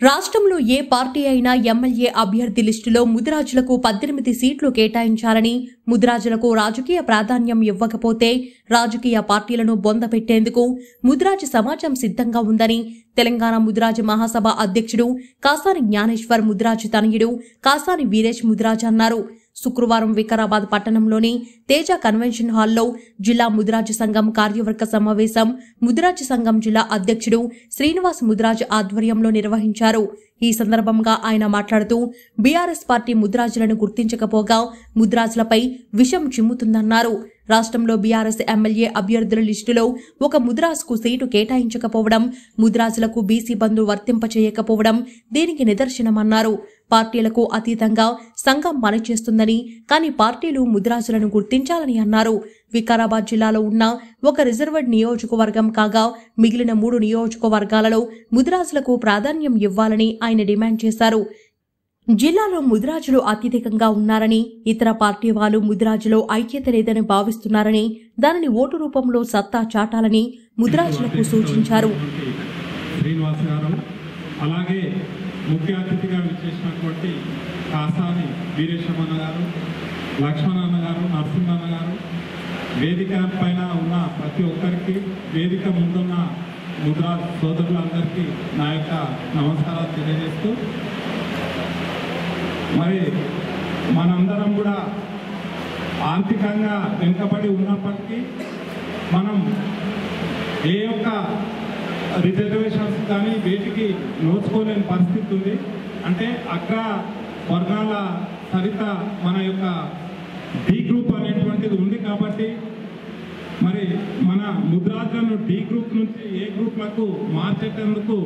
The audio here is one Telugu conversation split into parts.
రాష్ట్రంలో ఏ పార్టీ అయినా ఎమ్మెల్యే అభ్యర్థి లిస్టులో ముదిరాజులకు పద్దెనిమిది సీట్లు కేటాయించాలని ముదిరాజులకు రాజకీయ ప్రాధాన్యం ఇవ్వకపోతే రాజకీయ పార్టీలను బొందపెట్టేందుకు ముదిరాజు సమాజం సిద్ధంగా ఉందని తెలంగాణ ముదిరాజు మహాసభ అధ్యక్షుడు కాసాని జ్ఞానేశ్వర్ ముదిరాజు తనయుడు కాసాని వీరేష్ ముదిరాజు అన్నారు శుక్రవారం వికారాబాద్ పట్టణంలోని తేజ కన్వెన్షన్ హాల్లో జిల్లా ముదిరాజు సంఘం కార్యవర్గ సమావేశం ముదిరాజు సంఘం జిల్లా అధ్యక్షుడు శ్రీనివాస్ ముదిరాజు ఆధ్వర్యంలో నిర్వహించారు ఈ సందర్భంగా ఆయన మాట్లాడుతూ బీఆర్ఎస్ పార్టీ ముద్రాజులను గుర్తించకపోగా ముద్రాజులపై విషం చిమ్ముతుందన్నారు రాష్ట్రంలో బీఆర్ఎస్ ఎమ్మెల్యే అభ్యర్థుల లిస్టులో ఒక ముద్రాజ్కు సీటు కేటాయించకపోవడం ముద్రాజులకు బీసీ బంధు వర్తింపచేయకపోవడం దీనికి నిదర్శనమన్నారు పార్టీలకు అతీతంగా సంఘం పనిచేస్తుందని కానీ పార్టీలు ముద్రాజులను గుర్తించాలని అన్నారు వికారాబాద్ జిల్లాలో ఉన్న ఒక రిజర్వ్డ్ నియోజకవర్గం కాగా మిగిలిన మూడు నియోజకవర్గాలలో ముద్రాజులకు ప్రాధాన్యం ఇవ్వాలని ఆయన డిమాండ్ చేశారు జిల్లాలో ముదిరాజులు అత్యధికంగా ఉన్నారని ఇతర పార్టీ వాళ్ళు ముదిరాజులో ఐక్యత లేదని భావిస్తున్నారని దానిని ఓటు రూపంలో సత్తా చాటాలని ముదిరాజులకు సూచించారు శ్రీనివాస్ గారు అలాగే ముఖ్య అతిథిగా విచ్చేసినటువంటి కాసాని వీరేశమన్న గారు లక్ష్మణన్న గారు నరసింహన్న గారు వేదిక పైన ఉన్న ప్రతి ఒక్కరికి వేదిక ముందున్న ముద్రా సోదరులందరికీ నా యొక్క నమస్కారాలు తెలియజేస్తూ మరి మనందరం కూడా ఆర్థికంగా వెనుకబడి ఉన్నప్పటికీ మనం ఏ యొక్క రిజర్వేషన్స్ కానీ వేటికి నోచుకోలేని పరిస్థితి ఉంది అంటే అగ్ర వర్గాల సరిత మన యొక్క డి గ్రూప్ అనేటువంటిది ఉంది కాబట్టి మరి మన ముద్రాజులను డి గ్రూప్ నుంచి ఏ గ్రూప్లకు మార్చేటందుకు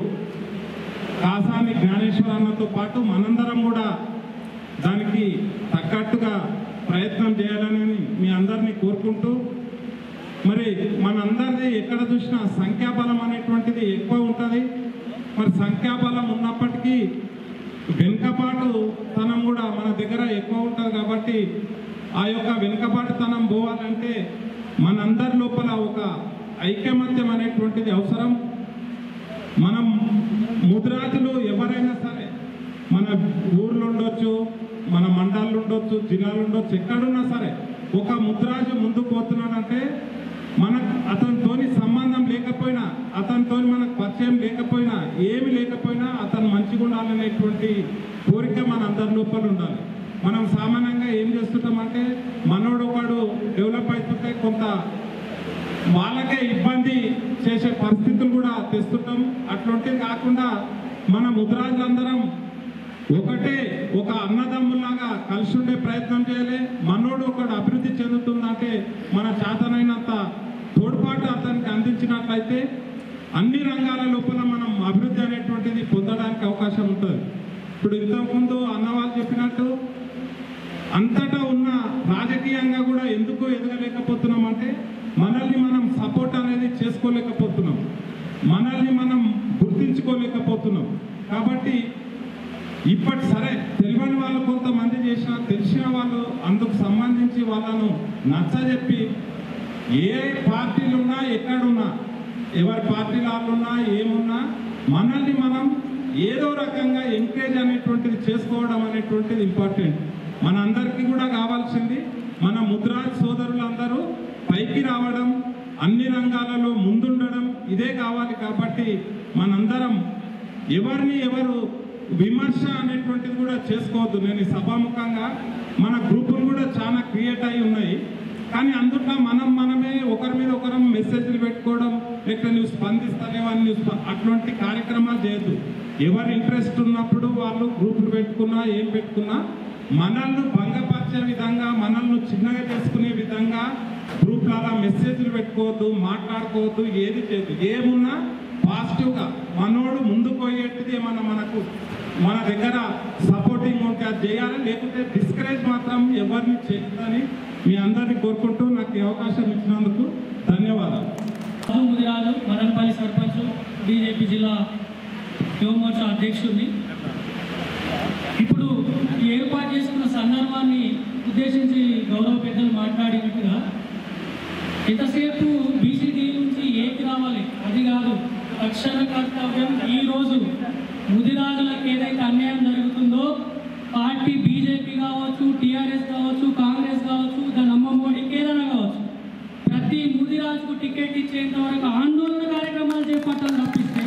కాసాని జ్ఞానేశ్వర అన్నతో పాటు మనందరం కూడా దానికి తగ్గట్టుగా ప్రయత్నం చేయాలని మీ అందరినీ కోరుకుంటూ మరి మనందరిది ఎక్కడ చూసినా సంఖ్యాబలం అనేటువంటిది ఎక్కువ ఉంటుంది మరి సంఖ్యాబలం ఉన్నప్పటికీ వెనుకబాటు తనం కూడా మన దగ్గర ఎక్కువ ఉంటుంది కాబట్టి ఆ యొక్క వెనుకబాటు తనం పోవాలంటే మనందరి లోపల ఒక ఐకమత్యం అనేటువంటిది అవసరం మనం ముద్రాజులు ఎవరైనా సరే మన ఊర్లో ఉండొచ్చు మన మండలాలు ఉండొచ్చు జిల్లాలు ఉండొచ్చు ఎక్కడున్నా సరే ఒక ముద్రాజు ముందుకు పోతున్నాడంటే మనకు అతనితోని సంబంధం లేకపోయినా అతనితోని మనకు పరిచయం లేకపోయినా ఏమి లేకపోయినా అతను మంచిగా ఉండాలనేటువంటి కోరిక మన అందరి లోపల ఉండాలి మనం సామాన్యంగా ఏం చేస్తుంటామంటే మనోడు ఒకడు డెవలప్ అవుతుంటే కొంత వాళ్ళకే ఇబ్బంది చేసే పరిస్థితులు కూడా తెస్తుంటాం అట్లాంటివి కాకుండా మన ముద్రాజులందరం ఒకటే ఒక అన్నదమ్ములాగా కలిసి ఉండే ప్రయత్నం చేయాలి మనోడు ఒకడు అభివృద్ధి చెందుతుందంటే మన చేతనైనంత తోడ్పాటు అతనికి అందించినట్లయితే అన్ని రంగాల లోపల మనం అభివృద్ధి అనేటువంటిది పొందడానికి అవకాశం ఉంటుంది ఇప్పుడు ఇంతకుముందు అన్నవాళ్ళు చెప్పినట్టు అంతటా ఉన్న రాజకీయంగా కూడా ఎందుకు ఎదగలేకపోతున్నాం అంటే మనల్ని మనం సపోర్ట్ అనేది చేసుకోలేకపోతున్నాం మనల్ని మనం గుర్తించుకోలేకపోతున్నాం కాబట్టి ఇప్పటి సరే తెలియని వాళ్ళు కొంతమంది చేసిన తెలిసిన వాళ్ళు అందుకు సంబంధించి వాళ్ళను నచ్చజెప్పి ఏ పార్టీలు ఉన్నా ఎక్కడున్నా ఎవరి పార్టీలు ఉన్నా ఏమున్నా మనల్ని మనం ఏదో రకంగా ఎంకరేజ్ అనేటువంటిది చేసుకోవడం అనేటువంటిది ఇంపార్టెంట్ మనందరికీ కూడా కావాల్సింది మన ముద్రాజ్ సోదరులందరూ పైకి రావడం అన్ని రంగాలలో ముందుండడం ఇదే కావాలి కాబట్టి మనందరం ఎవరిని ఎవరు విమర్శ అనేటువంటిది కూడా చేసుకోవద్దు నేను ఈ సభాముఖంగా మన గ్రూపులు కూడా చాలా క్రియేట్ అయి ఉన్నాయి కానీ అందుట్లో మనం మనమే ఒకరి మీద ఒకరం మెసేజ్లు పెట్టుకోవడం లేకపోతే నువ్వు స్పందిస్తానేవని నువ్వు స్ప- అటువంటి కార్యక్రమాలు చేయొద్దు ఎవరి ఇంట్రెస్ట్ ఉన్నప్పుడు వాళ్ళు గ్రూపులు పెట్టుకున్నా ఏం పెట్టుకున్నా మనల్ని భంగపరిచే విధంగా మనల్ని చిన్నగా చేసుకునే విధంగా గ్రూప్లలో మెసేజ్లు పెట్టుకోవద్దు మాట్లాడుకోవద్దు ఏది చేయదు ఏమున్నా పాజిటివ్గా మనోడు ముందుకు పోయేటిది ఏమన్నా మనకు మన దగ్గర సపోర్టింగ్ ఉంటే అది చేయాలి లేకపోతే డిస్కరేజ్ మాత్రం ఎవరిని చేయొద్దని మీ అందరినీ కోరుకుంటూ నాకు ఈ అవకాశం ఇచ్చినందుకు ధన్యవాదాలు రాజు ముదిరాజు మదనపల్లి సర్పంచ్ బీజేపీ జిల్లా యువమోర్చా అధ్యక్షుడిని ఇప్పుడు ఈ ఏర్పాటు చేసుకున్న సందర్భాన్ని ఉద్దేశించి గౌరవ పెద్దలు మాట్లాడినట్టుగా ఎంతసేపు బీసీడీ నుంచి ఏకి రావాలి అది కాదు తక్షణ కర్తవ్యం ఈ రోజు ముదిరాజులకు ఏదైతే అన్యాయం జరుగుతుందో పార్టీ బీజేపీ కావచ్చు టీఆర్ఎస్ కావచ్చు కాంగ్రెస్ కావచ్చు దాని అమ్మ మోడీ ఏదైనా కావచ్చు ప్రతి ముదిరాజుకు టికెట్ ఇచ్చేంత వరకు ఆందోళన కార్యక్రమాలు చేపట్టాలి తప్పిస్తే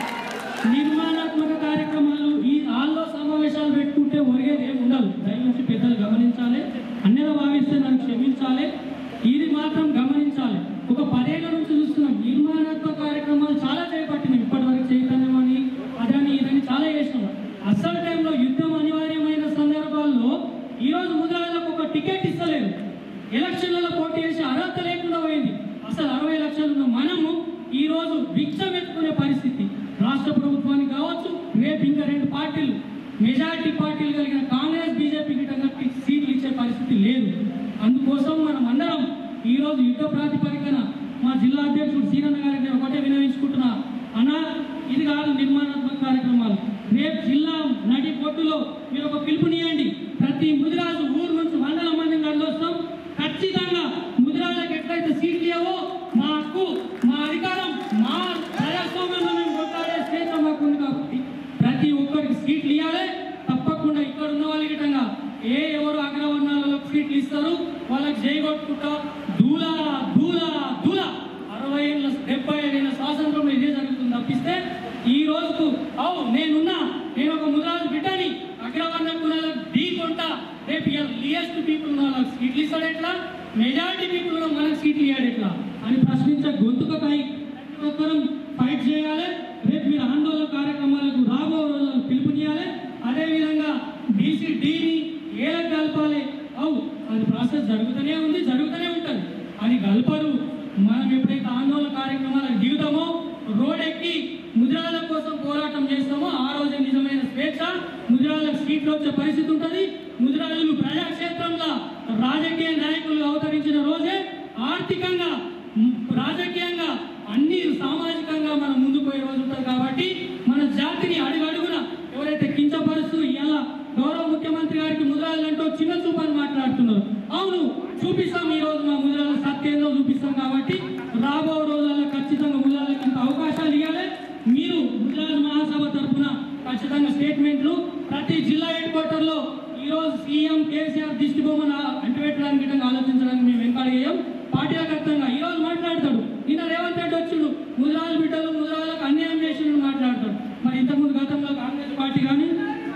నిర్మాణాత్మక కార్యక్రమాలు ఈ హాల్లో సమావేశాలు పెట్టుకుంటే ఒరిగేది ఏమి ఉండదు దయచేసి పెద్దలు గమనించాలి అన్నిగా భావిస్తే నన్ను క్షమించాలి ఇది మాత్రం గమనించాలి ఒక పదేళ్ల నుంచి చూస్తున్నాం నిర్మాణాత్మక కార్యక్రమాలు చాలా చేపట్టినాం ఇప్పటివరకు చైతన్యం అని అదని ఇదని చాలా చేసినాం అసలు టైంలో యుద్ధం అనివార్యమైన సందర్భాల్లో ఈరోజు ముద్రాలకు ఒక టికెట్ ఇస్తలేదు ఎలక్షన్లలో పోటీ చేసి అర్హత లేకుండా పోయింది అసలు అరవై లక్షలు ఉన్న మనము ఈ రోజు భిక్షం ఎత్తుకునే పరిస్థితి రాష్ట్ర ప్రభుత్వానికి కావచ్చు రేపు ఇంకా రెండు పార్టీలు మెజారిటీ పార్టీలు కలిగిన కాంగ్రెస్ బీజేపీ గిట్టంగా సీట్లు ఇచ్చే పరిస్థితి లేదు అందుకోసం మనం అందరం ఈ రోజు యుద్ధ ప్రాతిపదికన మా జిల్లా అధ్యక్షుడు సీనన్న గారికి నేను ఒకటే వినవించుకుంటున్నా అన్నా ఇది కాదు నిర్మాణాత్మక కార్యక్రమాలు రేపు జిల్లా నడి పొట్టులో మీరు ఒక పిలుపునియండి ప్రతి ముదిరాజు ఊరు నుంచి వందల మందిని కలొస్తాం ఖచ్చితంగా ముదిరాజులకు ఎట్లయితే సీట్లు ఇవ్వవో మా హక్కు మా అధికారం మా ప్రజాస్వామ్యంలో మేము కొట్లాడే స్వేచ్ఛ మాకు ఉంది కాబట్టి ప్రతి ఒక్కరికి సీట్లు ఇవ్వాలి తప్పకుండా ఇక్కడ ఉన్న వాళ్ళకి గిట్టంగా ఏ ఎవరు అగ్రవర్ణాలలో సీట్లు ఇస్తారు వాళ్ళకి జై కొట్టుకుంటా దూలా దూలా దూలా అరవై ఏళ్ళ డెబ్బై ఏళ్ళ స్వాతంత్రంలో ఇదే జరుగుతుంది తప్పిస్తే ఈ రోజుకు అవు నేనున్నా నేను ఒక ముదిరాజు బిడ్డని అగ్రవర్ణ కులాలకు ఢీ కొంటా రేపు లియస్ట్ పీపుల్ ఉన్న వాళ్ళకి సీట్లు ఇస్తాడు ఎట్లా మెజారిటీ పీపుల్ ఉన్న మనకు సీట్లు ఇవ్వడు ఎట్లా అని ప్రశ్నించే గొంతుకపై ప్రతి ఒక్కరం ఫైట్ చేయాలి రేపు మీరు ఆందోళన కార్యక్రమాలకు రాబో రోజులను పిలుపునియాలి అదేవిధంగా బీసీ డీని ఏలకు కలపాలి అవు అది ప్రాసెస్ జరుగుతూనే ఉంది జరుగుతూనే ఉంటుంది అది కలపరు మనం ఎప్పుడైతే ఆందోళన కార్యక్రమాలకు దిగుతామో రోడ్ ఎక్కి ముద్రాల కోసం పోరాటం చేస్తామో ఆ రోజే నిజమైన స్వేచ్ఛ ముద్రాలకు సీట్లు వచ్చే పరిస్థితి ఉంటుంది ముద్రాలు ప్రజాక్షేత్రంలో రాజకీయ నాయకులు అవతరించిన రోజే ఆర్థికంగా మ్, రాజకీయంగా అన్ని సామాజికంగా మనం ముందుకు పోయే రోజు ఉంటుంది కాబట్టి మన జాతిని అడుగడుగున ఎవరైతే కించపరుస్తూ ఇలా గౌరవ ముఖ్యమంత్రి గారికి ముద్రాలంటూ చిన్న చూపని మాట్లాడుతున్నారు అవును చూపిస్తాం ఈ రోజు మా ముద్రాల సత్యంలో చూపిస్తాం కాబట్టి రాబో రోజుల్లో ఖచ్చితంగా ముద్రాలకు ఇంత అవకాశాలు ఇవ్వాలి మీరు ముద్రాల మహాసభ తరఫున ఖచ్చితంగా స్టేట్మెంట్లు ప్రతి జిల్లా హెడ్ క్వార్టర్ లో ఈ రోజు సీఎం కేసీఆర్ దిష్టి బొమ్మను అంటిపెట్టడానికి గిట్టంగా ఆలోచించడానికి మేము వెనకాడేయం పార్టీల ఖచ్చితంగా ఈ రోజు మాట్లాడతాడు నిన్న రేవంత్ రెడ్డి వచ్చిండు ముద్రాల బిడ్డలు ముద్రాలకు అన్యాయం చేసిండు మాట్లాడతాడు మరి ఇంతకుముందు గతంలో కాంగ్రెస్ పార్టీ కానీ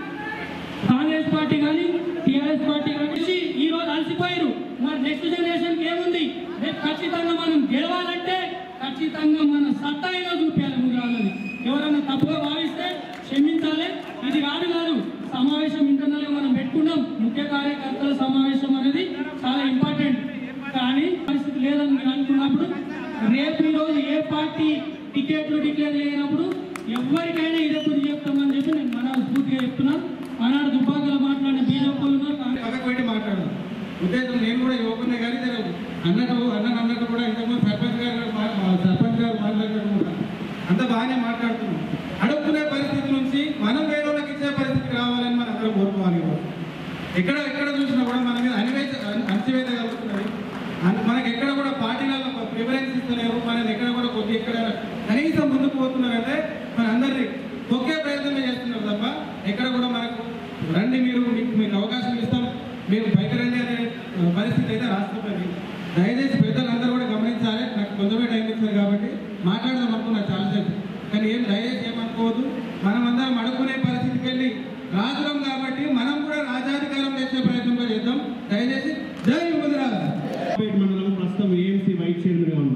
కాంగ్రెస్ పార్టీ కానీ టీఆర్ఎస్ పార్టీ కానీ ఈ రోజు అలసిపోయారు మరి నెక్స్ట్ జనరేషన్ కి ఏముంది రేపు ఖచ్చితంగా మనం గెలవాలంటే ఖచ్చితంగా మన సత్తా అయినా చూపించాలి ముద్రాలని ఎవరైనా తప్పుగా భావిస్తే క్షమించాలి ఇది కాదు కాదు సమావేశం ఇంటర్నల్ గా మనం పెట్టుకున్నాం ముఖ్య కార్యకర్తల సమావేశం అనేది చాలా ఇంపార్టెంట్ కానీ పరిస్థితి లేదని మీరు అనుకున్నప్పుడు రేపు ఈ రోజు ఏ పార్టీ టికెట్లు డిక్లేర్ చేయనప్పుడు ఎవరికైనా ఇదే బుద్ధి చెప్తామని చెప్పి నేను మనస్ఫూర్తిగా చెప్తున్నా ఆనాడు దుబ్బాకలో మాట్లాడిన బీజేపీ ఉన్నారు కాంగ్రెస్ పక్కకు పెట్టి మాట్లాడదాం ఉద్దేశం నేను కూడా యువకునే కానీ తెలియదు అన్నట్టు అన్న అన్నట్టు కూడా ఇంతకుముందు సర్పంచ్ గారు మా- మా సర్పంచ్ గారు మాట్లాడినట్టు కూడా అంత బాగానే మాట్లాడుతున్నాం అడుక్కునే పరిస్థితి నుంచి మనం వేరే వాళ్ళకి ఇచ్చే పరిస్థితికి రావాలని మనం అందరం కోరుకోవాలి ఇవాళ. ఎక్కడ ఎక్కడ చూసినా కూడా మన మీద అనివేత అణచివేత కలుగుతున్నది అన్- మనకి ఎక్కడ కూడా పార్టీలలో ప్రిఫరెన్స్ ఇస్తలేరు మనని ఎక్కడ కూడా కొద్ది ఎక్కడ కనీసం ముందుకు పోతున్నారంటే మన అందరినీ తొక్కే ప్రయత్నమే చేస్తున్నారు తప్ప ఎక్కడ కూడా మనకు రండి మీరు మీకు మీకు అవకాశం ఇస్తాం మీరు బయట రండి అనే ఆ, పరిస్థితి అయితే రాష్ట్రపతి దయచేసి పెద్దలందరూ కూడా గమనించాలి నాకు కొంచెమే టైం ఇచ్చారు కాబట్టి మాట్లాడదాం అనుకున్నా చాలాసేపు కానీ ఏం దయచేసి ఏమనుకోవద్దు మనం అందరం అడుక్కునే పరిస్థితికి వెళ్ళి రాజులం కాబట్టి మనం కూడా రాజాధికారం తెచ్చే ప్రయత్నం కూడా చేద్దాం దయచేసి జై ముదిరాజ్ పేట మండలం ప్రస్తుతం ఏఎంసీ వైస్ చైర్మన్గా ఉన్నా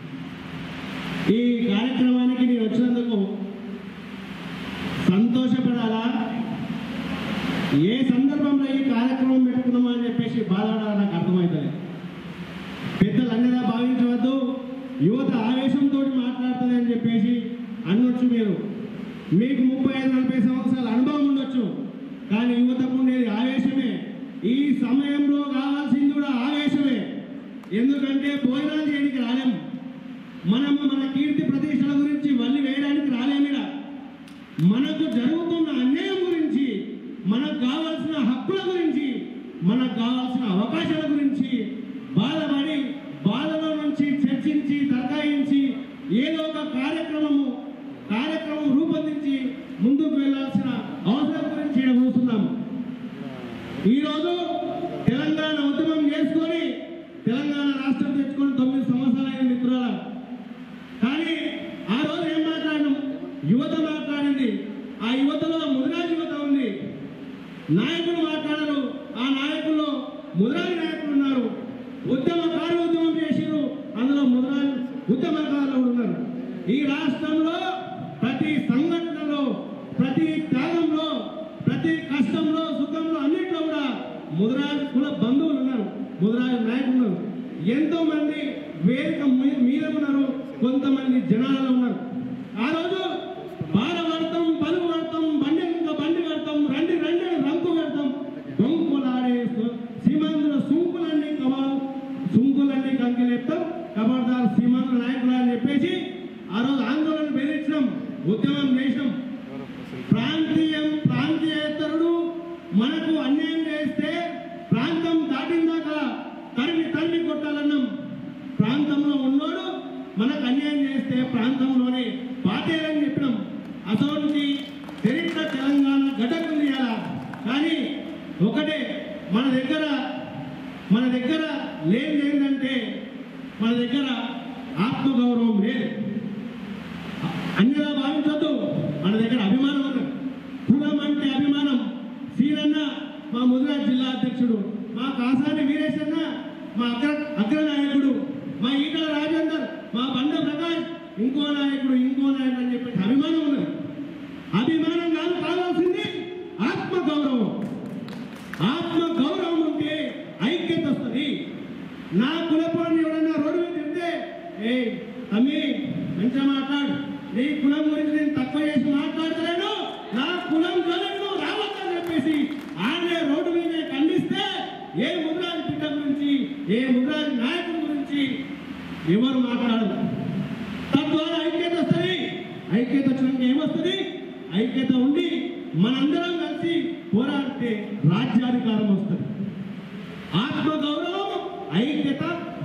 ఈ కార్యక్రమానికి నేను వచ్చినందుకు సంతోషపడాలా ఏ సందర్భంలో ఈ కార్యక్రమం పెట్టుకున్నామా అని చెప్పేసి బాధపడాలా నాకు అర్థమవుతుంది పెద్దలు అన్నదా భావించవద్దు యువత ఆవేశంతో మాట్లాడుతుంది అని చెప్పేసి అనొచ్చు మీరు మీకు ముప్పై ఐదు నలభై సంవత్సరాల అనుభవం ఉండొచ్చు కానీ యువతకు ఉండేది ఆవేశమే ఈ సమయంలో కావాల్సింది కూడా ఆవేశమే ఎందుకంటే భోజనాలు చేయడానికి రాలేము మనము మన కీర్తి ప్రతిష్టల గురించి మళ్ళీ వేయడానికి రాలేమిరా మనకు జరుగుతున్న అన్యాయం గురించి మనకు కావాల్సిన హక్కుల గురించి మనకు కావాల్సిన అవకాశాల గురించి బాధపడి బాధలో నుంచి చర్చించి తర్కాయించి ఏదో ఒక కార్యక్రమము కార్యక్రమం రూపొందించి ముందుకు వెళ్ళాల్సిన రాష్ట్రం తెచ్చుకొని తొమ్మిది సంవత్సరాలైన మిత్రుల కానీ ఆ రోజు ఏం మాట్లాడినాం యువత మాట్లాడింది ఆ యువతలో ముదిరాజ్ యువత ఉంది నాయకులు మాట్లాడరు ఆ నాయకుల్లో ముదిరాజు నాయకులు ఉన్నారు ఉద్యమకారులు ఉద్యమం చేసిరు అందులో ముదిరాజు ఉద్యమకారులు కూడా ఉన్నారు ఈ రాష్ట్రంలో ప్రతి సంఘటనలో ప్రతి త్యాగంలో ప్రతి కష్టంలో సుఖంలో అన్నింటిలో కూడా ముదిరాజు కుల బంధువులు ఉన్నారు ముదిరాజు నాయకులు ఉన్నారు ఎంతో మంది వేదిక మీ- మీద ఉన్నారు కొంతమంది జనాలలో ఉన్నారు ఆ రోజు బాల పడతాం పలుగు పడతాం బండి ఇంకా బండి కడతాం రండి రండి అని రంకు పెడతాం దొంకులాడే సు- సీమాంధ్రుల సుంకులన్నీ కబాల్ సుంకులన్నీ కంకిలేపుతాం కబర్దార్ సీమాంధ్ర నాయకులు అని చెప్పేసి ఆ రోజు ఆందోళన బెదిరించడం ఉద్యమం చేసినాం ప్రాంతీయం ప్రాంతీయేతరుడు మనకు అన్యాయం చేస్తే ప్రాంతం దాటిందాక తరిమి తరిమి కొట్టాలన్నాం ప్రాంతంలో ఉన్నోడు మనకు అన్యాయం చేస్తే ప్రాంతంలోనే పాతేయాలని చెప్పినాం అసోంటి చరిత్ర తెలంగాణ గడ్డకుంది అలా కానీ ఒకటే మన దగ్గర మన దగ్గర లేనిది ఏంటంటే మన దగ్గర ఆత్మగౌరవం లేదు అన్యలా భావించొద్దు మన దగ్గర అభిమానం ఉన్నది కులం అంటే అభిమానం సీనన్న మా ముదిరాజ్ జిల్లా అధ్యక్షుడు మా కాసాని వీరేశన్న మా అగ్ర అగ్రనాయకుడు మా ఈటల రాజేందర్ మా బండ ప్రకాష్ ఇంకో నాయకుడు ఇంకో నాయకుడు అని చెప్పి అభిమానం ఉన్నది అభిమానం కాదు కావాల్సింది ఆత్మ గౌరవం ఆత్మ గౌరవం ఉంటే ఐక్యత వస్తుంది నా కులపాన్ని ఎవడన్నా రోడ్డు మీద తిరిగితే ఏ తమ్మి మంచిగా మాట్లాడు నీ కులం గురించి నేను తక్కువ చేసి మాట్లాడలేను నా కులం జోలికి రావద్దని చెప్పేసి ఆడే రోడ్డు మీద ఖండిస్తే ఏ ముద్రాజు బిడ్డ గురించి ఏ ముద్రాజు నాయకుడి గురించి ఎవరు మాట్లాడరు తద్వారా ఐక్యత వస్తుంది ఐక్యత వచ్చినాక ఏమొస్తుంది ఐక్యత ఉండి మనందరం కలిసి పోరాడితే రాజ్యాధికారం వస్తుంది ఆత్మగౌరవం ఐక్యత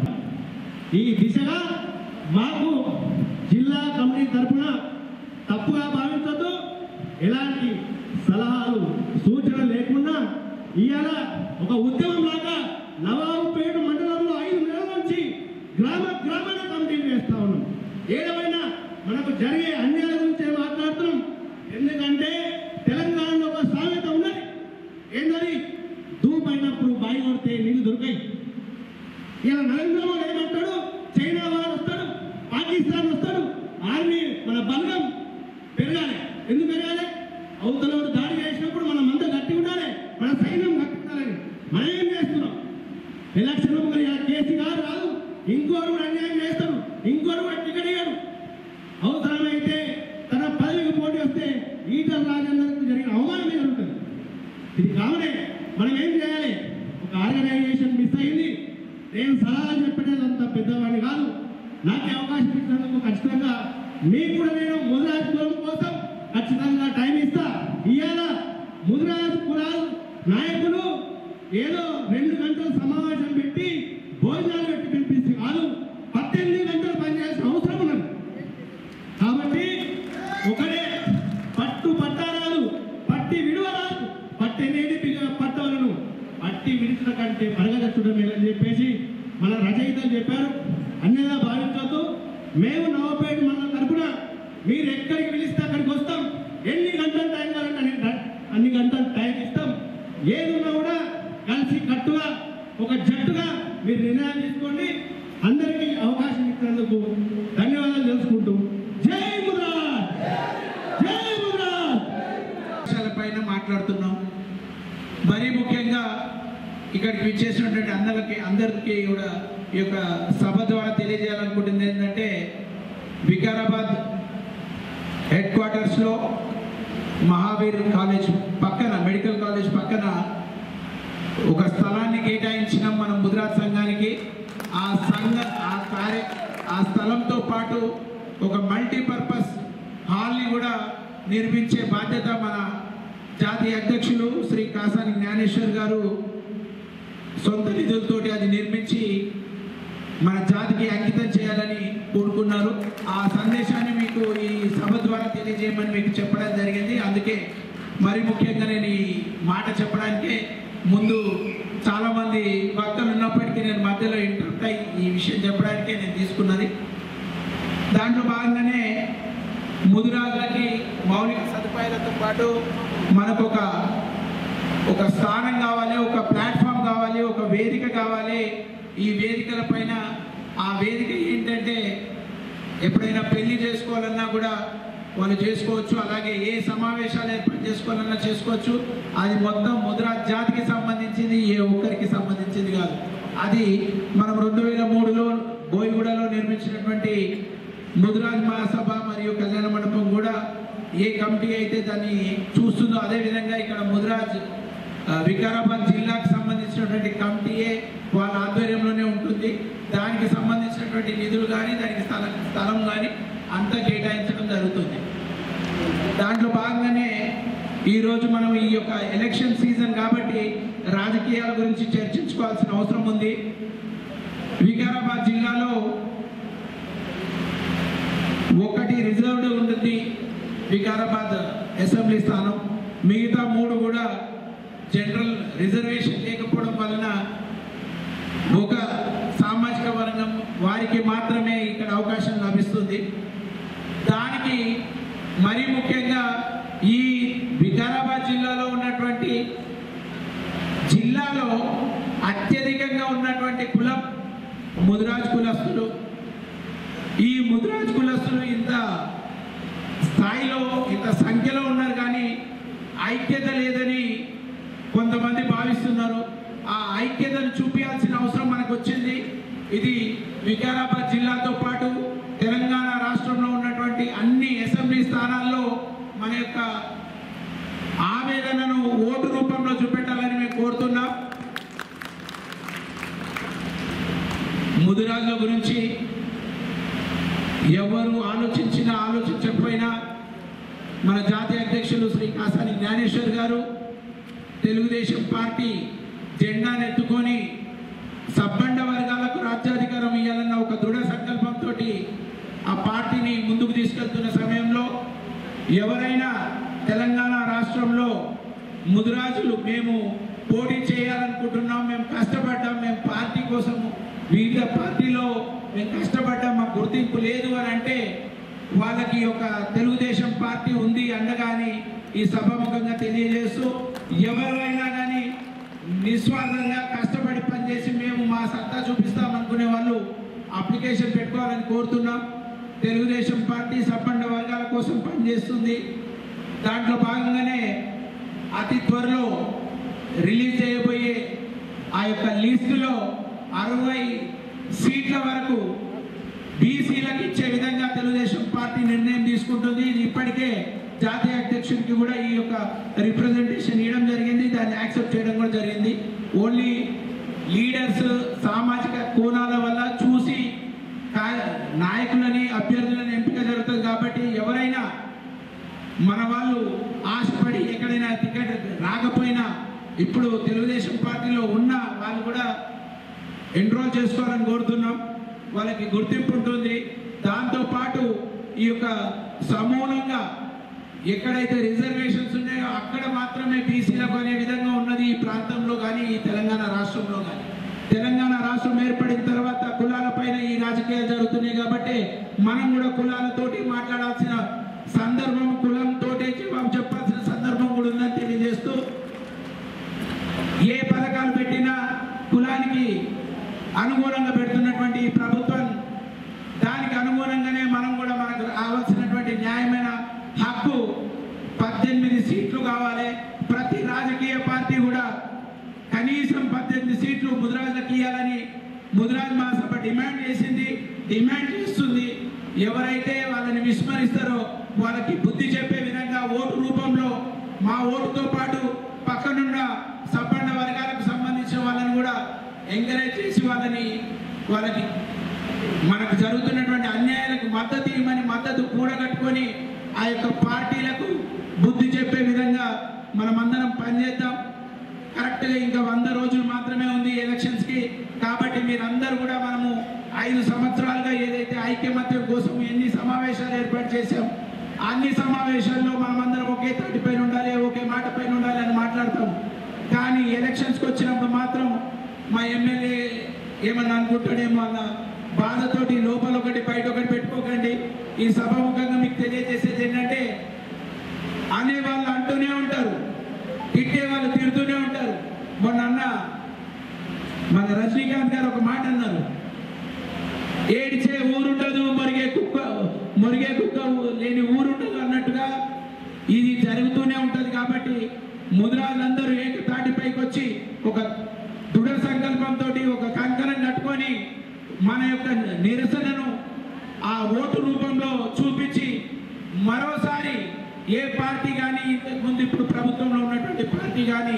ఈ దిశగా మాకు జిల్లా కమిటీ తరఫున తప్పుగా భావించద్దు ఎలాంటి సలహాలు సూచన లేకుండా ఇవాళ ఒక ఉద్యమం లాగా నవాబుపేట మండలంలో ఐదు నెలల నుంచి గ్రామ గ్రామాల కమిటీలు వేస్తా ఉన్నాం ఏదేమైనా మనకు జరిగే అన్యాయాల గురించే మాట్లాడుతున్నాం ఎందుకంటే తెలంగాణలో ఒక సామెత ఉన్నది ఏంటది దూపైనప్పుడు బాయి కొడితే నీళ్ళు దొరికాయి ఇలా నరేంద్ర మోడీ ఏమంటాడు చైనా వాడు వస్తాడు పాకిస్తాన్ వస్తాడు ఆర్మీ మన బలగం పెరగాలి ఎందుకు పెరగాలి అవతలవాడు దాడి చేసినప్పుడు మనం అంతా గట్టి ఉండాలి మన సైన్యం గట్టి ఉండాలని మనం ఏం చేస్తున్నాం ఎలక్షన్ మరి ఆ కేసు కాదు రాదు ఇంకోరు కూడా అన్యాయం చేస్తాడు ఇంకోరు కూడా టికెట్ ఇయ్యడు అవసరమైతే తన పదవికి పోటీ వస్తే ఈటల రాజేందర్కు జరిగిన అవమానం మీద ఉంటుంది ఇది కామనే మనం ఏం చేయాలి ఒక ఆర్గనైజేషన్ మిస్ అయింది నేను సలహాలు చెప్పేది అంత పెద్దవాడిని కాదు నాకు ఈ అవకాశం ఇచ్చినందుకు ఖచ్చితంగా మీకు కూడా నేను ముదిరాజ్ కులం కోసం ఖచ్చితంగా టైం ఇస్తా ఇవాళ ముదిరాజ్ కులాలు నాయకులు ఏదో రెండు గంటలు సమావేశం పెట్టి భోజనాలు పెట్టి పిలిపించి కాదు పద్దెనిమిది గంటలు పనిచేయాల్సిన అవసరం ఉన్నది కాబట్టి ఒకడే పట్టు పట్టారాలు పట్టి విడువరాదు పట్టి నేడి పట్టవలను పట్టి విడిచిన కంటే పరగదచ్చుడం అని చెప్పేసి మన రచయితలు చెప్పారు అన్నిలా భావించొద్దు మేము నవపేట మన తరపున మీరు ఎక్కడికి పిలిస్తే అక్కడికి వస్తాం ఎన్ని గంటలు టైం కావాలంటే అన్ని గం- అన్ని గంటలు టైం ఇస్తాం ఏదున్నా కూడా కలిసి కట్టుగా ఒక జట్టుగా మీరు నిర్ణయాలు తీసుకోండి అందరికీ అవకాశం ఇచ్చినందుకు ధన్యవాదాలు తెలుసుకుంటూ జై ముద్రాజ్ జై ముద్రాజ్ విషయాల పైన మాట్లాడుతున్నాం మరీ ముఖ్యంగా ఇక్కడికి విచ్చేసినటువంటి అందరికి అందరికీ కూడా ఈ యొక్క సభ ద్వారా తెలియజేయాలనుకుంటుంది ఏంటంటే వికారాబాద్ హెడ్ క్వార్టర్స్లో మహావీర్ కాలేజ్ పక్కన మెడికల్ కాలేజ్ పక్కన ఒక స్థలాన్ని కేటాయించినాం మనం ముద్రాజ్ సంఘానికి ఆ సంఘ ఆ కార్య ఆ స్థలంతో పాటు ఒక మల్టీపర్పస్ హాల్ని కూడా నిర్మించే బాధ్యత మన జాతీయ అధ్యక్షులు శ్రీ కాసాని జ్ఞానేశ్వర్ గారు సొంత నిధులతోటి అది నిర్మించి మన జాతికి అంకితం చేయాలని కోరుకున్నారు ఆ సందేశాన్ని మీకు ఈ సభ ద్వారా తెలియజేయమని మీకు చెప్పడం జరిగింది అందుకే మరి ముఖ్యంగా నేను ఈ మాట చెప్పడానికే ముందు చాలా మంది భక్తులు ఉన్నప్పటికీ నేను మధ్యలో ఇంటర్ప్ట్ అయి ఈ విషయం చెప్పడానికే నేను తీసుకున్నది దాంట్లో భాగంగానే ముదురాజులకి మౌలిక సదుపాయాలతో పాటు మనకు ఒక ఒక స్థానం కావాలి ఒక ప్లాట్ఫామ్ కావాలి ఒక వేదిక కావాలి ఈ వేదికల పైన ఆ వేదిక ఏంటంటే ఎప్పుడైనా పెళ్లి చేసుకోవాలన్నా కూడా వాళ్ళు చేసుకోవచ్చు అలాగే ఏ సమావేశాలు ఏర్పాటు చేసుకోవాలన్నా చేసుకోవచ్చు అది మొత్తం ముద్రా జాతికి సంబంధించింది ఏ ఒక్కరికి సంబంధించింది కాదు అది మనం రెండు వేల మూడులో బోయిగూడలో నిర్మించినటువంటి ముద్రాజ్ మహాసభ మరియు కళ్యాణ మండపం కూడా ఏ కమిటీ అయితే దాన్ని చూస్తుందో అదే విధంగా ఇక్కడ ముద్రాజ్ ఆ, వికారాబాద్ జిల్లాకు సంబంధించినటువంటి కమిటీయే వాళ్ళ ఆధ్వర్యంలోనే ఉంటుంది దానికి సంబంధించినటువంటి నిధులు కానీ దానికి స్థలం స్థలం కానీ అంతా కేటాయించడం జరుగుతుంది దాంట్లో భాగంగానే ఈరోజు మనం ఈ యొక్క ఎలక్షన్ సీజన్ కాబట్టి రాజకీయాల గురించి చర్చించుకోవాల్సిన అవసరం ఉంది వికారాబాద్ జిల్లాలో ఒకటి రిజర్వ్డ్ ఉంటుంది వికారాబాద్ అసెంబ్లీ స్థానం మిగతా మూడు కూడా జనరల్ రిజర్వేషన్ లేకపోవడం వలన ఒక సామాజిక వర్గం వారికి మాత్రమే ఇక్కడ అవకాశం లభిస్తుంది దానికి మరీ ముఖ్యంగా ఈ వికారాబాద్ జిల్లాలో ఉన్నటువంటి జిల్లాలో అత్యధికంగా ఉన్నటువంటి కులం ముదిరాజ్ కులస్తులు ఈ ముదిరాజ్ కులస్తులు ఇంత స్థాయిలో ఇంత సంఖ్యలో ఉన్నారు కానీ ఐక్యత లేదని కొంతమంది భావిస్తున్నారు ఆ ఐక్యతను చూపించాల్సిన అవసరం మనకు వచ్చింది ఇది వికారాబాద్ జిల్లాతో పాటు తెలంగాణ రాష్ట్రంలో ఉన్నటువంటి అన్ని అసెంబ్లీ స్థానాల్లో మన యొక్క ఆవేదనను ఓటు రూపంలో చూపెట్టాలని మేము కోరుతున్నాం ముదిరాజుల గురించి ఎవరు ఆలోచించినా ఆలోచించకపోయినా మన జాతీయ అధ్యక్షులు శ్రీ కాసాని జ్ఞానేశ్వర్ గారు తెలుగుదేశం పార్టీ జెండానెత్తుకొని సబ్బండ వర్గాలకు రాజ్యాధికారం ఇవ్వాలన్న ఒక దృఢ సంకల్పంతో ఆ పార్టీని ముందుకు తీసుకెళ్తున్న సమయంలో ఎవరైనా తెలంగాణ రాష్ట్రంలో ముదిరాజులు మేము పోటీ చేయాలనుకుంటున్నాం మేము కష్టపడ్డాం మేము పార్టీ కోసం వివిధ పార్టీలో మేము కష్టపడ్డాం మాకు గుర్తింపు లేదు అని అంటే వాళ్ళకి ఒక తెలుగుదేశం పార్టీ ఉంది అండగాని ఈ సభాముఖంగా తెలియజేస్తూ ఎవరైనా కానీ నిస్వార్థంగా కష్టపడి పనిచేసి మేము మా సత్తా చూపిస్తాం అనుకునే వాళ్ళు అప్లికేషన్ పెట్టుకోవాలని కోరుతున్నాం తెలుగుదేశం పార్టీ సబ్బండ వర్గాల కోసం పనిచేస్తుంది దాంట్లో భాగంగానే అతి త్వరలో రిలీజ్ చేయబోయే ఆ యొక్క లిస్టులో అరవై సీట్ల వరకు బీసీలకు ఇచ్చే విధంగా తెలుగుదేశం పార్టీ నిర్ణయం తీసుకుంటుంది ఇది ఇప్పటికే జాతీయ అధ్యక్షుడికి కూడా ఈ యొక్క రిప్రజెంటేషన్ ఇవ్వడం జరిగింది దాన్ని యాక్సెప్ట్ చేయడం కూడా జరిగింది ఓన్లీ లీడర్స్ సామాజిక కోణాల వల్ల చూసి కా- నాయకులని అభ్యర్థులని ఎంపిక జరుగుతుంది కాబట్టి ఎవరైనా మన వాళ్ళు ఆశపడి ఎక్కడైనా టికెట్ రాకపోయినా ఇప్పుడు తెలుగుదేశం పార్టీలో ఉన్న వాళ్ళు కూడా ఎన్రోల్ చేసుకోవాలని కోరుతున్నాం వాళ్ళకి గుర్తింపు ఉంటుంది దాంతోపాటు ఈ యొక్క సమూలంగా ఎక్కడైతే రిజర్వేషన్స్ ఉన్నాయో అక్కడ మాత్రమే బీసీలకు అనే విధంగా ఉన్నది ఈ ప్రాంతంలో కానీ ఈ తెలంగాణ రాష్ట్రంలో కానీ తెలంగాణ రాష్ట్రం ఏర్పడిన తర్వాత కులాల పైన ఈ రాజకీయాలు జరుగుతున్నాయి కాబట్టి మనం కూడా కులాలతోటి మాట్లాడాల్సిన సందర్భం కులంతో జవాబు చెప్పాల్సిన సందర్భం కూడా ఉందని తెలియజేస్తూ ఏ పథకాలు పెట్టినా కులానికి అనుగుణంగా పెడుతున్నటువంటి ఈ ప్రభుత్వం దానికి అనుగుణంగానే మనం కూడా మనకు రావాల్సినటువంటి న్యాయమైన హక్కు పద్దెనిమిది సీట్లు కావాలి ప్రతి రాజకీయ పార్టీ కూడా కనీసం పద్దెనిమిది సీట్లు ముదిరాజులకు ఇవ్వాలని ముదిరాజ్ మహాసభ డిమాండ్ చేసింది డిమాండ్ చేస్తుంది ఎవరైతే వాళ్ళని విస్మరిస్తారో వాళ్ళకి బుద్ధి చెప్పే విధంగా ఓటు రూపంలో మా ఓటుతో పాటు పక్కనున్న సబ్బండ వర్గాలకు సంబంధించిన వాళ్ళని కూడా ఎంకరేజ్ చేసి వాళ్ళని వాళ్ళకి మనకు జరుగుతున్నటువంటి అన్యాయాలకు మద్దతు ఇవ్వమని మద్దతు కూడగట్టుకొని ఆ యొక్క పార్టీలకు బుద్ధి చెప్పే విధంగా మనమందరం పనిచేద్దాం కరెక్ట్గా ఇంకా వంద రోజులు మాత్రమే ఉంది ఎలక్షన్స్కి కాబట్టి మీరందరూ కూడా మనము ఐదు సంవత్సరాలుగా ఏదైతే ఐక్యమత్యం కోసం ఎన్ని సమావేశాలు ఏర్పాటు చేశాం అన్ని సమావేశాల్లో మనమందరం ఒకే తాటి పైన ఉండాలి ఒకే మాట పైన ఉండాలి అని మాట్లాడతాం కానీ ఎలక్షన్స్కి వచ్చినప్పుడు మాత్రం మా ఎమ్మెల్యే ఏమన్నా అనుకుంటాడేమో అన్న బాధతోటి లోపల ఒకటి బయట ఒకటి పెట్టుకోకండి ఈ సభాముఖంగా మీకు తెలియజేసేది ఏంటంటే అనే వాళ్ళు అంటూనే ఉంటారు తిట్టే వాళ్ళు తిడుతూనే ఉంటారు మొన్న అన్న మన రజనీకాంత్ గారు ఒక మాట అన్నారు ఏడిచే ఊరుండదు మరిగే కుక్క మురిగే కుక్క లేని ఊరుండదు అన్నట్టుగా ఇది జరుగుతూనే ఉంటది కాబట్టి ముద్రాలందరూ ఏకతాటిపైకి వచ్చి ఒక దృఢ సంకల్పంతో ఒక కంకణం కట్టుకొని మన యొక్క నిరసనను ఆ ఓటు రూపంలో చూపించి మరోసారి ఏ పార్టీ కానీ ఇంతకు ముందు ఇప్పుడు ప్రభుత్వంలో ఉన్నటువంటి పార్టీ కానీ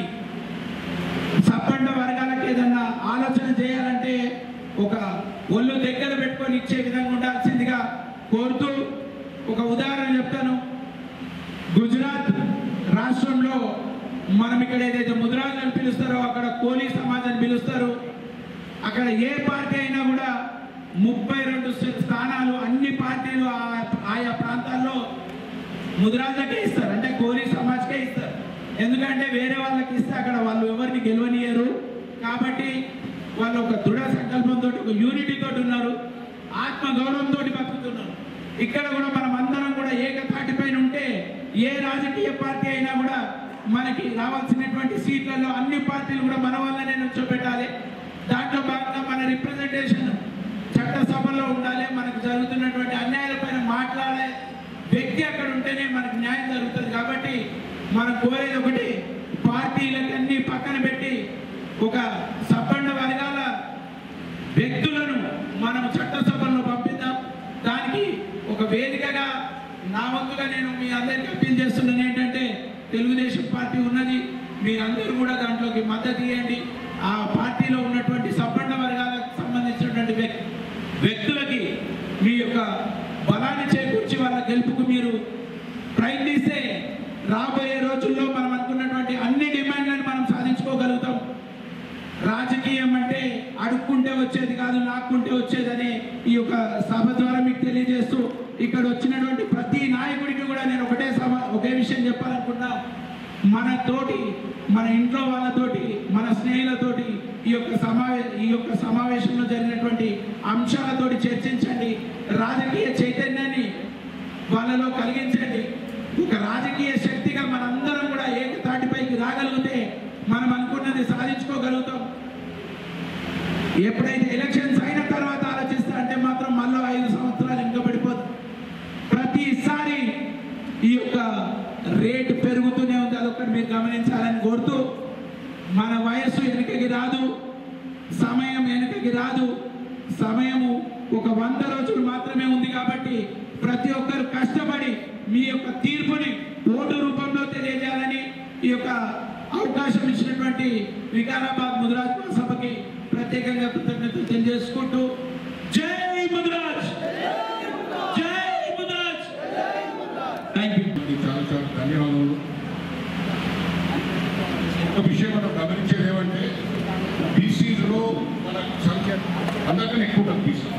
సబ్బండ వర్గాలకు ఏదన్నా ఆలోచన చేయాలంటే ఒక ఒళ్ళు దగ్గర పెట్టుకొని ఇచ్చే విధంగా ఉండాల్సిందిగా కోరుతూ ఒక ఉదాహరణ చెప్తాను గుజరాత్ రాష్ట్రంలో మనం ఇక్కడ ఏదైతే ముద్రాజులను పిలుస్తారో అక్కడ కోలీ సమాజాన్ని పిలుస్తారు అక్కడ ఏ పార్టీ అయినా కూడా ముప్పై రెండు స్థానాలు అన్ని పార్టీలు ఆ- ఆయా ప్రాంతాల్లో ముద్రాజకే ఇస్తారు అంటే కోలీ సమాజ్కే ఇస్తారు ఎందుకంటే వేరే వాళ్ళకి ఇస్తే అక్కడ వాళ్ళు ఎవరిని గెలవనియరు కాబట్టి వాళ్ళు ఒక దృఢ సంకల్పంతో ఒక యూనిటీ తోటి ఉన్నారు ఆత్మ గౌరవంతో బతుకుతున్నారు ఇక్కడ కూడా మనం అందరం కూడా ఏకతాటి పైన ఉంటే ఏ రాజకీయ పార్టీ అయినా కూడా మనకి రావాల్సినటువంటి సీట్లలో అన్ని పార్టీలు కూడా మన వల్లనే నుంచోబెట్టాలి దాంట్లో భాగంగా మన రిప్రజెంటేషన్ చట్టసభలో ఉండాలి మనకు జరుగుతున్నటువంటి అన్యాయాలపైన మాట్లాడే వ్యక్తి అక్కడ ఉంటేనే మనకు న్యాయం జరుగుతుంది కాబట్టి మనం కోరేది ఒకటి పార్టీలకు అన్ని పక్కన పెట్టి ఒక సబ్బండ వర్గాల వ్యక్తులను మనం చట్టసభల్లో పంపిద్దాం దానికి ఒక వేదికగా నా వంతుగా నేను మీ అందరికీ అప్పీల్ చేస్తున్నాను ఏంటంటే తెలుగుదేశం పార్టీ ఉన్నది మీరందరూ కూడా దాంట్లోకి మద్దతు ఇవ్వండి ఆ పార్టీలో ఉన్నటువంటి సబ్బండ వర్గాలకు సంబంధించినటువంటి వ్యక్- వ్యక్తులకి మీ యొక్క బలాన్ని చేకూర్చి వాళ్ళ గెలుపుకు మీరు ప్రయత్నిస్తే రాబోయే రోజుల్లో మనం అనుకున్నటువంటి అన్ని డిమాండ్లను మనం సాధించుకోగలుగుతాం రాజకీయం అంటే అడుక్కుంటే వచ్చేది కాదు లాక్కుంటే వచ్చేదని ఈ యొక్క సభ ద్వారా మీకు తెలియజేస్తూ ఇక్కడ వచ్చినటువంటి ప్రతి నాయకుడికి కూడా నేను ఒకటే సభ ఒకే విషయం చెప్పాలనుకున్నా మన తోటి మన ఇంట్లో వాళ్ళతోటి మన స్నేహితులతోటి ఈ యొక్క సమావే ఈ యొక్క సమావేశంలో జరిగినటువంటి అంశాలతోటి చర్చించండి రాజకీయ చైతన్యాన్ని వాళ్ళలో కలిగించండి ఒక రాజకీయ శక్తిగా మనందరం కూడా ఏకతాటిపైకి రాగలిగితే మనం అనుకున్నది సాధించుకోగలుగుతాం ఎప్పుడైతే ఎలక్షన్స్ అయిన తర్వాత ఆలోచిస్తా అంటే మాత్రం మళ్ళీ ఐదు సంవత్సరాలు వెనుకబడిపోతుంది ప్రతిసారి ఈ యొక్క రేటు పెరుగుతూనే ఉంది అదొకటి మీరు గమనించాలని కోరుతూ మన వయస్సు వెనుకకి రాదు సమయం వెనుకకి రాదు సమయము ఒక వంద రోజులు మాత్రమే ఉంది కాబట్టి ప్రతి ఒక్కరు కష్టపడి మీ యొక్క తీర్పుని ఓటు రూపంలో తెలియజేయాలని ఈ యొక్క అవకాశం ఇచ్చినటువంటి వికారాబాద్ ముదిరాజ్ సభకి ప్రత్యేకంగా కృతజ్ఞతలు తెలియజేసుకుంటూ జై ముదిరాజ్ జై ముదిరాజ్ థ్యాంక్ యూ చాలా చాలా ధన్యవాదాలు ఒక విషయం మనం గమనించేది ఏమంటే బీసీలో మన సంఖ్య అందరికన్నా ఎక్కువ ఉంటుంది బీసీ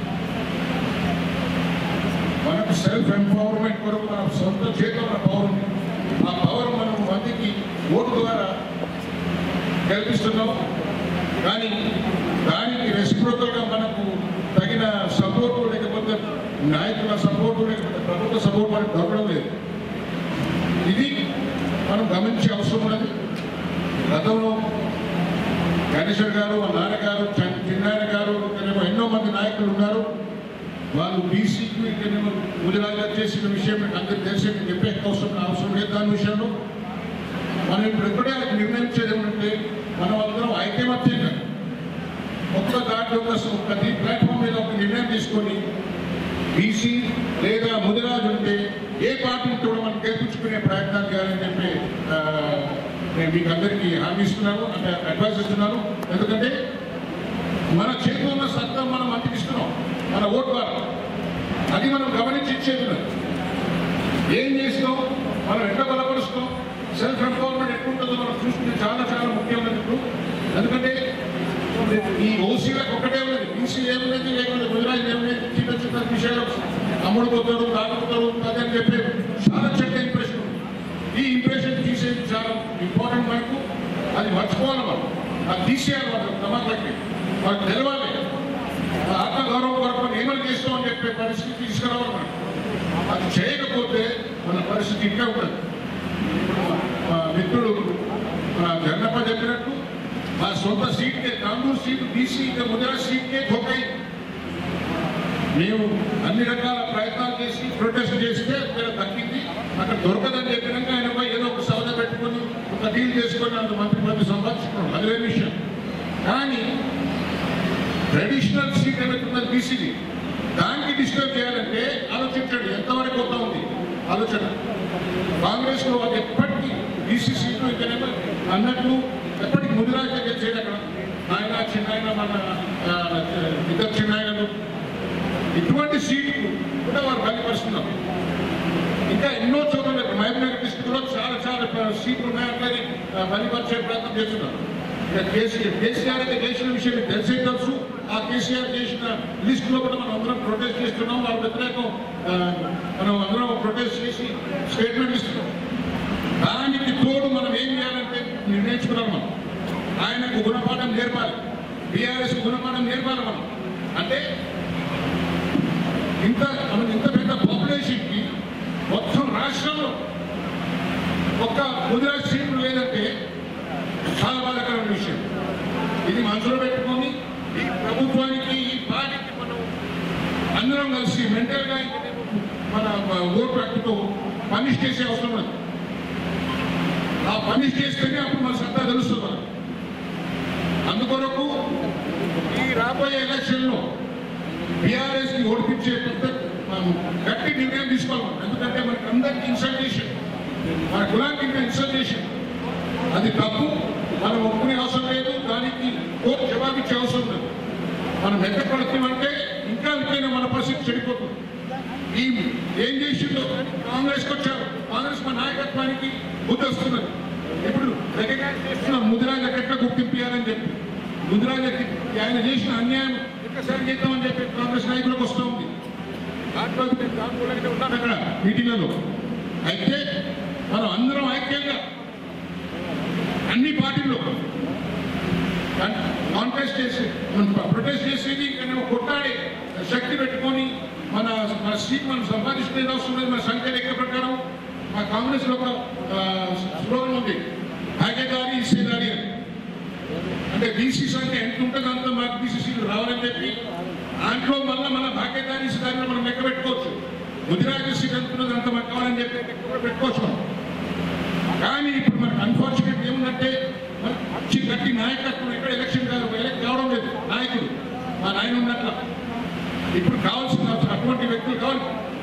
మనకు సెల్ఫ్ ఎంపవర్మెంట్ కొరకు మన సొంత చేతిలో మన పవర్ ఉంది ఆ పవర్ మనం మందికి ఓటు ద్వారా కల్పిస్తున్నాం కానీ దానికి రెసిప్రోకల్గా మనకు తగిన సపోర్టు లేకపోతే నాయకుల సపోర్టు లేకపోతే ప్రభుత్వ సపోర్ట్ మనకు దొరకడం లేదు ఇది మనం గమనించే అవసరం ఉన్నది గతంలో గణేశ్వర్ గారు వాళ్ళ నాన్నగారు చన్- చిన్నాయన గారు ఇక్కడేమో ఎన్నో మంది నాయకులు ఉన్నారు వాళ్ళు బీసీకి ఇక్కడేమో గుజరాత్ చేసిన విషయం మీకు అందరికీ తెలిసి నేను చెప్పే అవసరం అవసరం లేదు దాని విషయంలో మనం ఇప్పుడు ఎప్పుడే నిర్ణయించేది ఏమంటే మనం అందరం ఐక్యమత్యంగా ఒక్క దాంట్లో ఒక ఒక దీ ప్లాట్ఫామ్ మీద ఒక నిర్ణయం తీసుకొని బీసీ లేదా ముదిరాజు ఉంటే ఏ పార్టీ కూడా మనం గెలిపించుకునే ప్రయత్నాలు చేయాలని చెప్పి ఆ, నేను మీకు అందరికీ హామీ ఇస్తున్నాను అంటే అడ్వైస్ ఇస్తున్నాను ఎందుకంటే మన చేతిలో ఉన్న సత్తా మనం అందిస్తున్నాం మన ఓటు ద్వారా అది మనం గమనించి ఇచ్చేది ఉన్నది. ఏం చేస్తాం మనం ఎట్లా బలపరుస్తాం సెల్ఫ్ ఎంపవర్మెంట్ ఎట్లుంటుందో మనం చూసుకుంటే చాలా చాలా ముఖ్యమైనది ఇప్పుడు ఎందుకంటే ఈ ఓసీలకు ఒకటే ఉన్నది బీసీ ఏమున్నది లేకపోతే గుజరాత్ ఏమున్నది చిన్న చిన్న విషయాలు అమ్ముడు పోతాడు తాగుతాడు అదని చెప్పి చాలా చెడ్డ ఇంప్రెషన్ ఉంది ఈ ఇంప్రెషన్ తీసేది చాలా ఇంపార్టెంట్ మనకు అది మర్చిపోవాలి మనం అది తీసేయాలి వాళ్ళు నమ్మకాలకి వాళ్ళకి తెలవాలి ఆ ఆత్మగౌరవం కొరకు మనం ఏమని చేస్తామని చెప్పే పరిస్థితి తీసుకురావాలి మనం అది చేయకపోతే మన పరిస్థితి ఇంకా ఉంటుంది ఇప్పుడు మా మిత్రుడు మా జగన్నప్ప చెప్పినట్టు మా సొంత సీట్కే కాంగ్రెస్ సీటు బీసీ ఇంకా ముద్ర సీట్కే ధోకై మేము అన్ని రకాల ప్రయత్నాలు చేసి ప్రొటెస్ట్ చేస్తే అక్కడ దక్కింది అక్కడ దొరకదని చెప్పినాక ఆయన పోయి ఏదో ఒక సౌద పెట్టుకొని ఒక డీల్ చేసుకొని అంత మంత్రి పదవి సంపాదించుకున్నాం అది వేరే విషయం కానీ ట్రెడిషనల్ సీట్ ఏమవుతుందని బీసీది దానికి డిస్టర్బ్ చేయాలంటే ఆలోచించండి ఎంతవరకు అవుతా ఉంది ఆలోచన కాంగ్రెస్ లో అది ఎప్పటికీ బీసీ సీట్లు ఇంకనేమో అన్నట్లు ఎప్పటికీ ముదిరాజు గెలిచేది అక్కడ ఆయన చిన్న ఆయన మన ఆ, ఇద్దరు చిన్న ఆయనలు ఇటువంటి సీట్లు కూడా వారు బలిపరుస్తున్నారు ఇంకా ఎన్నో చోట్ల మహబూబ్నగర్ డిస్టిక్ లో చాలా చాలా సీట్లు ఉన్నాయంటే బలిపరిచే ప్రయత్నం చేస్తున్నారు ఇక కేసీఆర్ కేసీఆర్ అయితే చేసిన విషయం మీకు తెలిసే తెలుసు ఆ కేసీఆర్ చేసిన లిస్ట్ లో కూడా మనం అందరం ప్రొటెస్ట్ చేస్తున్నాం వాళ్ళ వ్యతిరేకం ఆ, మనం అందరం ప్రొటెస్ట్ చేసి స్టేట్మెంట్ ఇస్తున్నాం దానికి తోడు మనం ఏం చేయాలంటే నిర్ణయించుకున్నాం మనం ఆయనకు గుణపాఠం నేర్పాలి బీఆర్ఎస్ గుణపాఠం నేర్పాలి మనం అంటే ఇంత మన ఇంత పెద్ద పాపులేషన్ కి మొత్తం రాష్ట్రంలో ఒక్క ముదిరాజ్ సీట్లు లేదంటే చాలా బాధాకరమైన విషయం ఇది మనసులో పెట్టుకొని ఈ ప్రభుత్వానికి ఈ పార్టీకి మనం అందరం కలిసి మెంటల్ గా మన ఓటు హక్కుతో పనిష్ చేసే అవసరం ఉంది ఆ పనిష్ చేస్తేనే అప్పుడు మన సత్తా తెలుస్తుంది మనకు. అందుకొరకు ఈ రాబోయే ఎలక్షన్లో బీఆర్ఎస్ ని ఓడిపించే పెద్ద మనం గట్టి నిర్ణయం తీసుకోవాలి మనం. ఎందుకంటే మనకి అందరికి ఇన్సల్ట్ చేశారు మన కులానికి ఇంకా ఇన్సల్ట్ చేశారు అది తప్పు మనం ఒప్పుకునే అవసరం లేదు దానికి కోర్టు జవాబిచ్చే అవసరం లేదు మనం ఎక్కడపడుతున్నామంటే ఇంకా విధంగా మన పరిస్థితి చెడిపోతుంది ఈ ఏం చేసిందో కాంగ్రెస్కి వచ్చారు కాంగ్రెస్ మన నాయకత్వానికి బుద్ధి వస్తున్నది ఇప్పుడు రికగ్నైజ్ చేస్తున్నాం ముదిరాజులకు ఎట్లా గుర్తింపించాలని చెప్పి ముదిరాజుకి ఆయన చేసిన అన్యాయం ఎట్లా సరి చేద్దామని చెప్పి కాంగ్రెస్ నాయకులకు వస్తూ ఉంది దాంట్లో మేము దాంట్లోనే ఉన్నాం అక్కడ మీటింగ్లలో అయితే మనం అందరం ఐక్యంగా అన్ని పార్టీల్లో కాంటెస్ట్ చేసి ప్రొటెస్ట్ చేసేది ఇంకా కొట్టాడి శక్తి పెట్టుకొని మన మన సీట్ మనం సంపాదించుకునేది అవసరం లేదు మన సంఖ్య లెక్క ప్రకారం మా కాంగ్రెస్ లో ఒక స్లోగన్ ఉంది భాగ్యదారి ఇచ్చేదారి అని అంటే బీసీ సంఖ్య ఎంత ఉంటుందో అంత మాకు బీసీ సీట్లు రావాలని చెప్పి దాంట్లో మళ్ళీ మన భాగ్యదారి ఇచ్చేదారిలో మనం లెక్క పెట్టుకోవచ్చు ముదిరాజు సీట్ ఎంత ఉన్నదో అంత మాకు కావాలని చెప్పి లెక్క కూడా పెట్టుకోవచ్చు మనం కానీ ఇప్పుడు మనకు అన్ఫార్చునేట్ ఏముందంటే మనకు మంచి గట్టి నాయకత్వం ఎక్కడ ఎలక్షన్ కాదు ఎలక్ట్ కావడం లేదు నాయకుడు మా నాయన ఉన్నట్ల ఇప్పుడు కావాల్సిన అటువంటి వ్యక్తులు కావాలి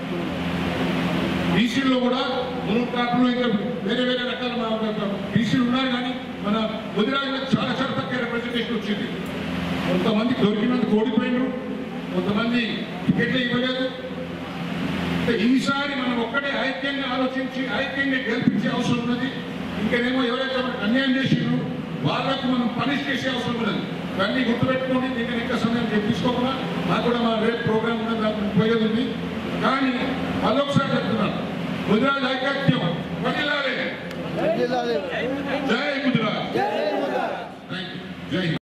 బీసీలో కూడా మునుకాపులు ఇంకా వేరే వేరే రకాల బీసీలు ఉన్నారు కానీ మన ముదిరాజులకు చాలా చాలా తక్కువ రిప్రజెంటేషన్ వచ్చింది కొంతమంది దొరికినందుకు ఓడిపోయినారు కొంతమంది టికెట్లు ఇవ్వలేదు అంటే ఈసారి మనం ఒక్కటే ఐక్యంగా ఆలోచించి ఐక్యంగా గెలిపించే అవసరం ఉన్నది ఇంకనేమో ఎవరైతే మనకు అన్యాయం చేసిండ్రు వాళ్ళకు మనం పనిష్ చేసే అవసరం ఉన్నది ఇవన్నీ గుర్తుపెట్టుకోండి దీనికి ఇంకా సమయం తీసుకోకుండా నాకు కూడా మా రేపు ప్రోగ్రామ్ ఉన్నది దానికి పోయేది ఉంది కానీ మరొకసారి చెప్తున్నాను గుజరాత్ ఐకత్యం వదిలాలి జై గుజరాత్ థ్యాంక్ యూ జై హింద్